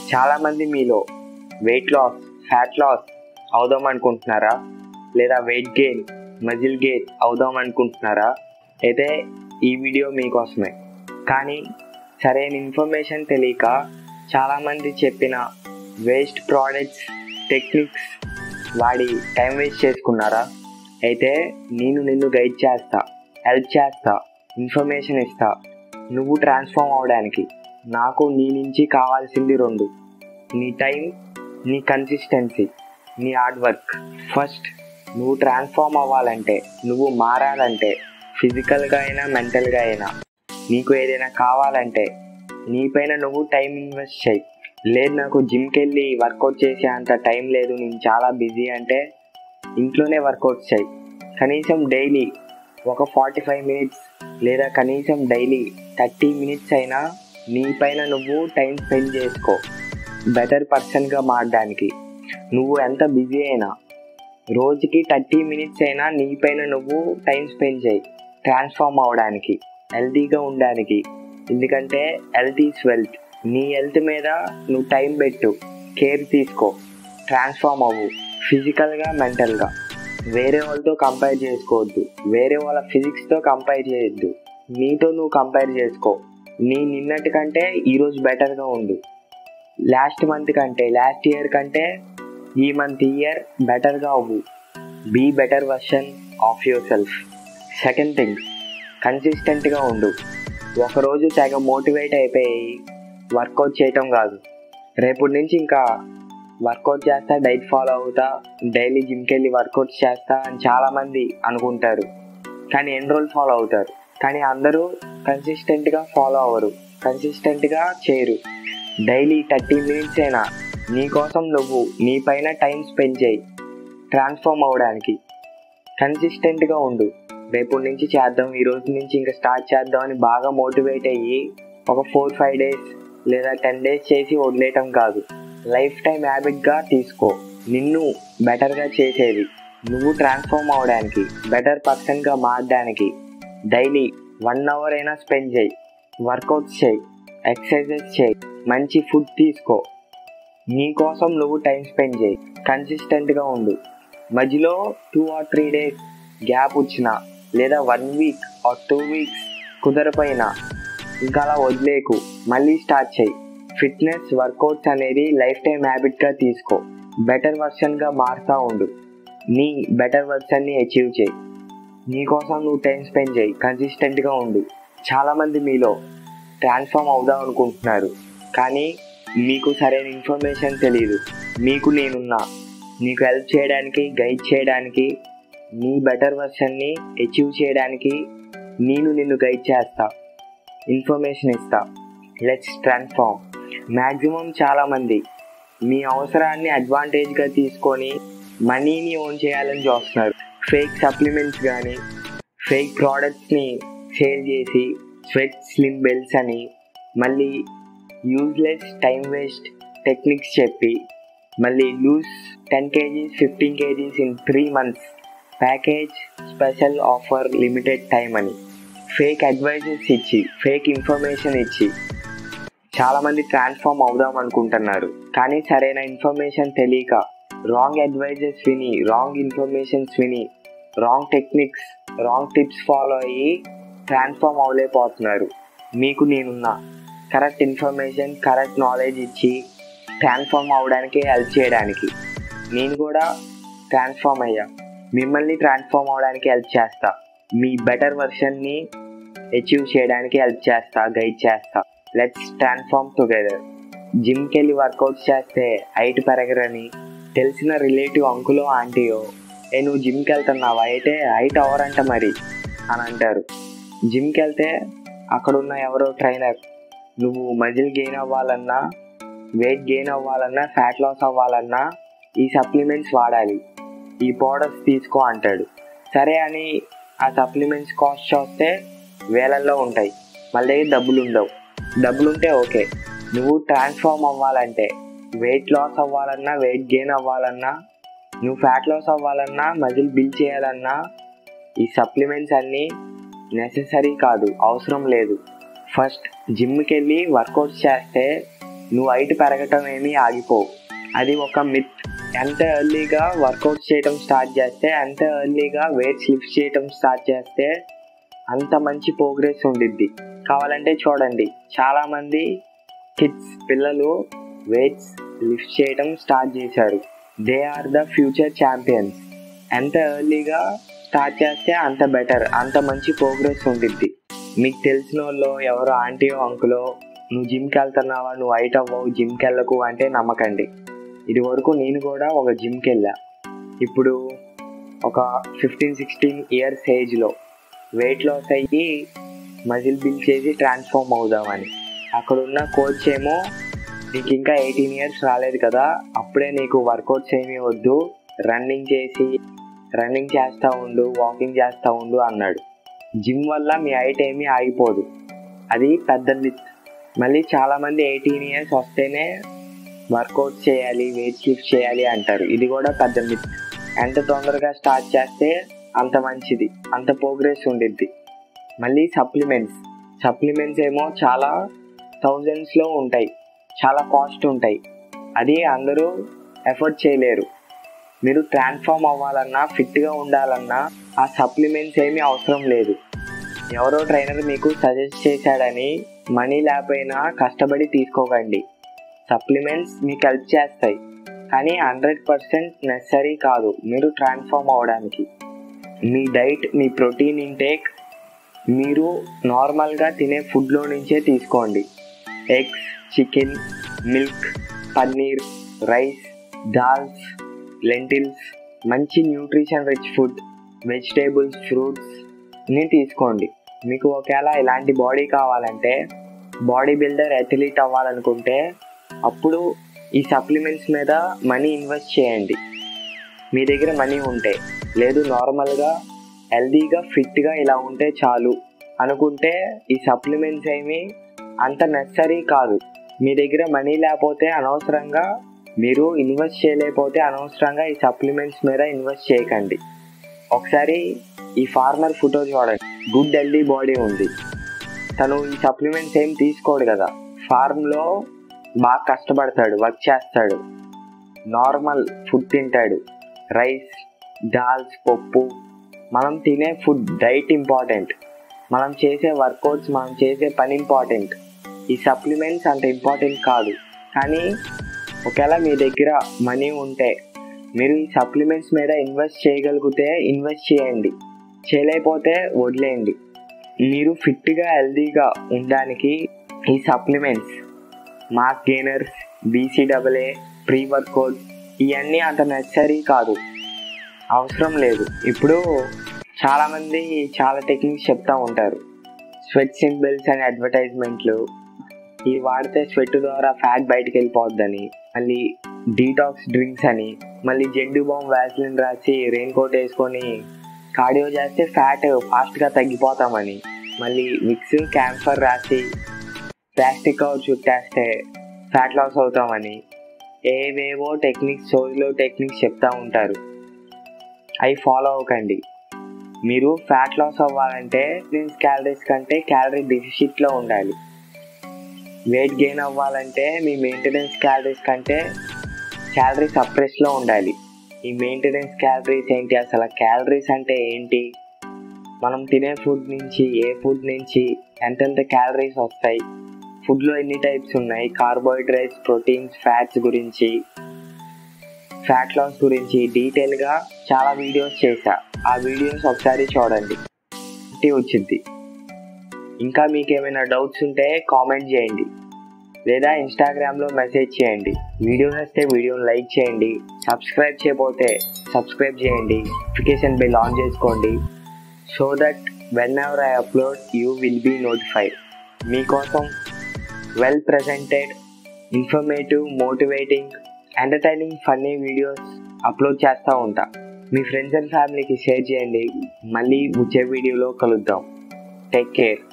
చాలామంది మీలో weight loss fat loss అవుదాం అనుకుంటున్నారా లేదా వెయిట్ గెయిన్ మజిల్ గెయిన్ అవుదాం అనుకుంటున్నారా అయితే ఈ వీడియో మీకోసమే కానీ సరైన ఇన్ఫర్మేషన్ తెలియక చాలామంది చెప్పిన వేస్ట్ ప్రోడక్ట్స్ టెక్నిక్స్ వాడి టైం వేస్ట్ చేసుకున్నారా అయితే నేను నిన్ను గైడ్ చేస్తా హెల్ప్ చేస్తా ఇన్ఫర్మేషన్ ఇస్తా నువ్వు ట్రాన్స్ఫార్మ్ అవడానికి నాకు నీ నుంచి కావాల్సింది రెండు నీ టైం నీ కన్సిస్టెన్సీ నీ హార్డ్ వర్క్ ఫస్ట్ నువ్వు ట్రాన్స్ఫార్మ్ అవ్వాలంటే నువ్వు మారాలంటే ఫిజికల్గా అయినా మెంటల్గా అయినా నీకు ఏదైనా కావాలంటే నీపైన నువ్వు టైం ఇన్వెస్ట్ చేయి లేదు నాకు జిమ్కి వెళ్ళి వర్కౌట్ చేసే అంత టైం లేదు నేను చాలా బిజీ అంటే ఇంట్లోనే వర్కౌట్ చేయి కనీసం డైలీ ఒక ఫార్టీ ఫైవ్ మినిట్స్ లేదా కనీసం డైలీ థర్టీ మినిట్స్ అయినా నీపైన నువ్వు టైం స్పెండ్ చేసుకో బెటర్ పర్సన్గా మారడానికి నువ్వు ఎంత బిజీ అయినా రోజుకి థర్టీ మినిట్స్ అయినా నీపైన నువ్వు టైం స్పెండ్ చేయి ట్రాన్స్ఫార్మ్ అవడానికి హెల్తీగా ఉండడానికి ఎందుకంటే హెల్త్ ఈజ్ వెల్త్ నీ హెల్త్ మీద నువ్వు టైం పెట్టు కేర్ తీసుకో ట్రాన్స్ఫార్మ్ అవ్వు ఫిజికల్గా మెంటల్గా వేరే వాళ్ళతో కంపేర్ చేసుకోవద్దు వేరే వాళ్ళ ఫిజిక్స్తో కంపేర్ చేయొద్దు నీతో నువ్వు కంపేర్ చేసుకో నీ నిన్నటి కంటే ఈరోజు బెటర్గా ఉండు లాస్ట్ మంత్ కంటే లాస్ట్ ఇయర్ కంటే ఈ మంత్ ఇయర్ బెటర్గా అవ్వు be better version of yourself second thing కన్సిస్టెంట్గా ఉండు ఒకరోజు తెగ మోటివేట్ అయిపోయి వర్కౌట్ చేయటం కాదు రేపటి నుంచి ఇంకా వర్కౌట్ చేస్తా డైట్ ఫాలో అవుతా డైలీ జిమ్కి వెళ్ళి వర్కౌట్స్ చేస్తా అని చాలామంది అనుకుంటారు కానీ ఎన్ని రోజులు ఫాలో అవుతారు కానీ అందరూ కన్సిస్టెంట్గా ఫాలో అవ్వరు కన్సిస్టెంట్గా చేయరు డైలీ థర్టీ మినిట్స్ అయినా నీకోసం నువ్వు నీ పైన టైం స్పెండ్ చేయి ట్రాన్స్ఫార్మ్ అవ్వడానికి కన్సిస్టెంట్గా ఉండు రేపటి నుంచి చేద్దాం ఈ రోజు నుంచి ఇంకా స్టార్ట్ చేద్దాం అని బాగా మోటివేట్ అయ్యి ఒక ఫోర్ ఫైవ్ డేస్ లేదా టెన్ డేస్ చేసి వదిలేయటం కాదు లైఫ్ టైం హ్యాబిట్గా తీసుకో నిన్ను బెటర్గా చేసేది నువ్వు ట్రాన్స్ఫార్మ్ అవడానికి బెటర్ పర్సన్గా మారడానికి డైలీ వన్ అవర్ అయినా స్పెండ్ చేయి వర్కౌట్స్ చేయి ఎక్సర్సైజెస్ చేయి మంచి ఫుడ్ తీసుకో నీ కోసం నువ్వు టైం స్పెండ్ చేయి కన్సిస్టెంట్గా ఉండు మధ్యలో two or three days gap వచ్చిన లేదా one week or two weeks కుదరపోయినా ఇంకా అలా వదిలేకు మళ్ళీ స్టార్ట్ చేయి ఫిట్నెస్ వర్కౌట్స్ అనేది లైఫ్ టైం హ్యాబిట్గా తీసుకో బెటర్ వర్షన్గా మారుతూ ఉండు నీ బెటర్ వర్షన్ని అచీవ్ చేయి నీకోసం నువ్వు టైం స్పెండ్ చేయి కన్సిస్టెంట్గా ఉండు చాలామంది మీలో ట్రాన్స్ఫార్మ్ అవుదాం అనుకుంటున్నారు కానీ మీకు సరైన ఇన్ఫర్మేషన్ తెలియదు మీకు నేనున్నా నీకు హెల్ప్ చేయడానికి గైడ్ చేయడానికి నీ బెటర్ వర్షన్ని అచీవ్ చేయడానికి నేను నిన్ను గైడ్ చేస్తా ఇన్ఫర్మేషన్ ఇస్తా లెట్స్ ట్రాన్స్ఫార్మ్ మ్యాక్సిమం చాలామంది మీ అవసరాన్ని అడ్వాంటేజ్గా తీసుకొని మనీని ఓన్ చేయాలని చూస్తున్నారు ఫేక్ సప్లిమెంట్స్ కానీ ఫేక్ ప్రోడక్ట్స్ని సేల్ చేసి స్వెట్ స్లిమ్ బెల్ట్స్ అని మళ్ళీ యూజ్లెస్ టైం వేస్ట్ టెక్నిక్స్ చెప్పి మళ్ళీ lose ten kgs fifteen kgs in three months package special offer limited time అని ఫేక్ అడ్వైజెస్ ఇచ్చి ఫేక్ ఇన్ఫర్మేషన్ ఇచ్చి చాలామంది ట్రాన్స్ఫార్మ్ అవుదాం అనుకుంటున్నారు కానీ సరైన ఇన్ఫర్మేషన్ తెలియక రాంగ్ అడ్వైజెస్ విని రాంగ్ ఇన్ఫర్మేషన్స్ విని wrong techniques wrong tips follow అయ్యి ట్రాన్స్ఫార్మ్ అవ్వలేకపోతున్నారు మీకు నేనున్నా కరెక్ట్ ఇన్ఫర్మేషన్ కరెక్ట్ నాలెడ్జ్ ఇచ్చి ట్రాన్స్ఫార్మ్ అవ్వడానికి హెల్ప్ చేయడానికి నేను కూడా ట్రాన్స్ఫార్మ్ అయ్యా మిమ్మల్ని ట్రాన్స్ఫార్మ్ అవ్వడానికి హెల్ప్ చేస్తా మీ బెటర్ వర్షన్ని అచీవ్ చేయడానికి హెల్ప్ చేస్తా గైడ్ చేస్తా లెట్స్ ట్రాన్స్ఫార్మ్ టుగెదర్ జిమ్కి వెళ్ళి వర్కౌట్స్ చేస్తే హైట్ పెరగరని తెలిసిన రిలేటివ్ అంకులో ఆంటీయో ఏ నువ్వు జిమ్కి వెళ్తున్నావా అయితే హైట్ అవ్వరంట మరి అని అంటారు జిమ్కి వెళ్తే అక్కడున్న ఎవరో ట్రైనర్ నువ్వు మజిల్ గెయిన్ అవ్వాలన్నా వెయిట్ గెయిన్ అవ్వాలన్నా ఫ్యాట్ లాస్ అవ్వాలన్నా ఈ సప్లిమెంట్స్ వాడాలి ఈ పౌడర్స్ తీసుకో అంటాడు సరే అని ఆ సప్లిమెంట్స్ కాస్ట్ చూస్తే వేలల్లో ఉంటాయి మళ్ళీ డబ్బులు ఉండవు డబ్బులు ఉంటే ఓకే నువ్వు ట్రాన్స్ఫార్మ్ అవ్వాలంటే వెయిట్ లాస్ అవ్వాలన్నా వెయిట్ గెయిన్ అవ్వాలన్నా నువ్వు ఫ్యాట్ లాస్ అవ్వాలన్నా మజిల్ బిల్డ్ చేయాలన్నా ఈ సప్లిమెంట్స్ అన్నీ నెససరీ కాదు అవసరం లేదు ఫస్ట్ జిమ్కి వెళ్ళి వర్కౌట్స్ చేస్తే నువ్వు హైట్ పెరగటం ఏమీ ఆగిపోవు అది ఒక మిత్ ఎంత ఎర్లీగా వర్కౌట్ చేయడం స్టార్ట్ చేస్తే ఎంత ఎర్లీగా వెయిట్స్ లిఫ్ట్ చేయడం స్టార్ట్ చేస్తే అంత మంచి ప్రోగ్రెస్ ఉండిద్ది కావాలంటే చూడండి చాలామంది కిడ్స్ పిల్లలు వెయిట్స్ లిఫ్ట్ చేయడం స్టార్ట్ చేశారు they are the future champions ఎంత ఎర్లీగా స్టార్ట్ చేస్తే అంత బెటర్ అంత మంచి ప్రోగ్రెస్ ఉండిద్ది మీకు తెలిసిన వాళ్ళు ఎవరో ఆంటీయో అంకులో నువ్వు జిమ్కి వెళ్తున్నావా నువ్వు హైట్ అవ్వవు జిమ్కి వెళ్ళకు అంటే నమ్మకండి ఇది వరకు నేను కూడా ఒక జిమ్కి వెళ్ళా ఇప్పుడు ఒక ఫిఫ్టీన్ సిక్స్టీన్ ఇయర్స్ ఏజ్లో వెయిట్ లాస్ అయ్యి మజిల్ బిల్ చేసి ట్రాన్స్ఫార్మ్ అవుదామని అక్కడ ఉన్న కోచ్ ఏమో నీకు ఇంకా ఎయిటీన్ ఇయర్స్ రాలేదు కదా అప్పుడే నీకు వర్కౌట్స్ ఏమీ వద్దు రన్నింగ్ చేసి రన్నింగ్ చేస్తూ ఉండు వాకింగ్ చేస్తూ ఉండు అన్నాడు జిమ్ వల్ల మీ హైట్ ఏమీ ఆగిపోదు అది పెద్ద మిత్ మళ్ళీ చాలామంది ఎయిటీన్ ఇయర్స్ వస్తేనే వర్కౌట్ చేయాలి వెయిట్ లిఫ్ట్ చేయాలి అంటారు ఇది కూడా పెద్ద మిత్ ఎంత తొందరగా స్టార్ట్ చేస్తే అంత మంచిది అంత ప్రోగ్రెస్ ఉండిద్ది మళ్ళీ సప్లిమెంట్స్ సప్లిమెంట్స్ ఏమో చాలా థౌజండ్స్లో ఉంటాయి చాలా కాస్ట్ ఉంటాయి అది అందరూ ఎఫర్ట్ చేయలేరు మీరు ట్రాన్స్ఫార్మ్ అవ్వాలన్నా ఫిట్గా ఉండాలన్నా ఆ సప్లిమెంట్స్ ఏమీ అవసరం లేదు ఎవరో ట్రైనర్ మీకు సజెస్ట్ చేశాడని మనీ లేకపోయినా కష్టపడి తీసుకోకండి సప్లిమెంట్స్ మీకు హెల్ప్ చేస్తాయి కానీ హండ్రెడ్ పర్సెంట్ నెసరీ కాదు మీరు ట్రాన్స్ఫార్మ్ అవ్వడానికి మీ డైట్ మీ ప్రోటీన్ ఇంటేక్ మీరు నార్మల్గా తినే ఫుడ్లో నుంచే తీసుకోండి eggs chicken milk paneer rice dals lentils మంచి nutrition rich food vegetables fruits ని తీసుకోండి మీకు ఒకవేళ ఇలాంటి బాడీ కావాలంటే బాడీ బిల్డర్ అథ్లీట్ అవ్వాలనుకుంటే అప్పుడు ఈ సప్లిమెంట్స్ మీద మనీ ఇన్వెస్ట్ చేయండి మీ దగ్గర మనీ ఉంటే లేదు నార్మల్గా హెల్దీగా ఫిట్గా ఇలా ఉంటే చాలు అనుకుంటే ఈ సప్లిమెంట్స్ ఏమి అంత నెసరీ కాదు మీ దగ్గర మనీ లేకపోతే అనవసరంగా మీరు ఇన్వెస్ట్ చేయలేకపోతే అనవసరంగా ఈ సప్లిమెంట్స్ మీద ఇన్వెస్ట్ చేయకండి ఒకసారి ఈ ఫార్మర్ ఫోటో చూడండి గుడ్ హెల్దీ బాడీ ఉంది తను ఈ సప్లిమెంట్స్ ఏం తీసుకోడు కదా ఫార్మ్లో బాగా కష్టపడతాడు వర్క్ చేస్తాడు నార్మల్ ఫుడ్ తింటాడు రైస్ దాల్స్ పప్పు మనం తినే ఫుడ్ డైట్ ఇంపార్టెంట్ మనం చేసే వర్కౌట్స్ మనం చేసే పని ఇంపార్టెంట్ ఈ సప్లిమెంట్స్ అంత ఇంపార్టెంట్ కాదు కానీ ఒకవేళ మీ దగ్గర మనీ ఉంటే మీరు ఈ సప్లిమెంట్స్ మీద ఇన్వెస్ట్ చేయగలిగితే ఇన్వెస్ట్ చేయండి చేయలేకపోతే వదిలేయండి మీరు ఫిట్గా హెల్దీగా ఉండడానికి ఈ సప్లిమెంట్స్ మాస్ గెయినర్స్ బీసీడబ్ల్ఏ ప్రీ వర్కౌట్ ఇవన్నీ అంత నెసరీ కాదు అవసరం లేదు ఇప్పుడు చాలామంది చాలా టెక్నిక్స్ చెప్తూ ఉంటారు స్వెట్ సింబల్స్ అండ్ అడ్వర్టైజ్మెంట్లు ఇవి వాడితే స్వెట్ ద్వారా ఫ్యాట్ బయటకు వెళ్ళిపోద్దని మళ్ళీ డీటాక్స్ డ్రింక్స్ అని మళ్ళీ జెండు బాంబ్ వ్యాస్లిన్ రాసి రెయిన్ కోట్ వేసుకొని కార్డియో చేస్తే ఫ్యాట్ ఫాస్ట్గా తగ్గిపోతామని మళ్ళీ విక్స్ క్యాంఫర్ రాసి ప్లాస్టిక్ కవర్ చుట్టేస్తే ఫ్యాట్ లాస్ అవుతామని ఏవేవో టెక్నిక్స్ సోజ్లో టెక్నిక్స్ చెప్తా ఉంటారు అవి ఫాలో అవ్వకండి మీరు ఫ్యాట్ లాస్ అవ్వాలంటే క్యాలరీస్ కంటే క్యాలరీ డెఫిషిట్లో ఉండాలి వెయిట్ గెయిన్ అవ్వాలంటే మీ మెయింటెనెన్స్ క్యాలరీస్ కంటే క్యాలరీ సప్రెస్లో ఉండాలి ఈ మెయింటెనెన్స్ క్యాలరీస్ ఏంటి అసలు క్యాలరీస్ అంటే ఏంటి మనం తినే ఫుడ్ నుంచి ఏ ఫుడ్ నుంచి ఎంతెంత క్యాలరీస్ వస్తాయి ఫుడ్లో ఎన్ని టైప్స్ ఉన్నాయి కార్బోహైడ్రేట్స్ ప్రోటీన్స్ ఫ్యాట్స్ గురించి ఫ్యాట్ లాస్ గురించి డీటెయిల్గా చాలా వీడియోస్ చేశా ఆ వీడియోస్ ఒకసారి చూడండి వచ్చింది ఇంకా మీకు ఏమైనా డౌట్స్ ఉంటే కామెంట్ చేయండి లేదా ఇన్స్టాగ్రామ్లో మెసేజ్ చేయండి వీడియో నచ్చితే వీడియోని లైక్ చేయండి సబ్స్క్రైబ్ చేయకపోతే సబ్స్క్రైబ్ చేయండి నోటిఫికేషన్ బిల్ ఆన్ చేసుకోండి so that whenever I upload you will be notified మీకోసం well presented informative motivating entertaining funny videos upload చేస్తూ ఉంటా మీ ఫ్రెండ్స్ అండ్ ఫ్యామిలీకి షేర్ చేయండి మళ్ళీ వచ్చే వీడియోలో కలుద్దాం టేక్ కేర్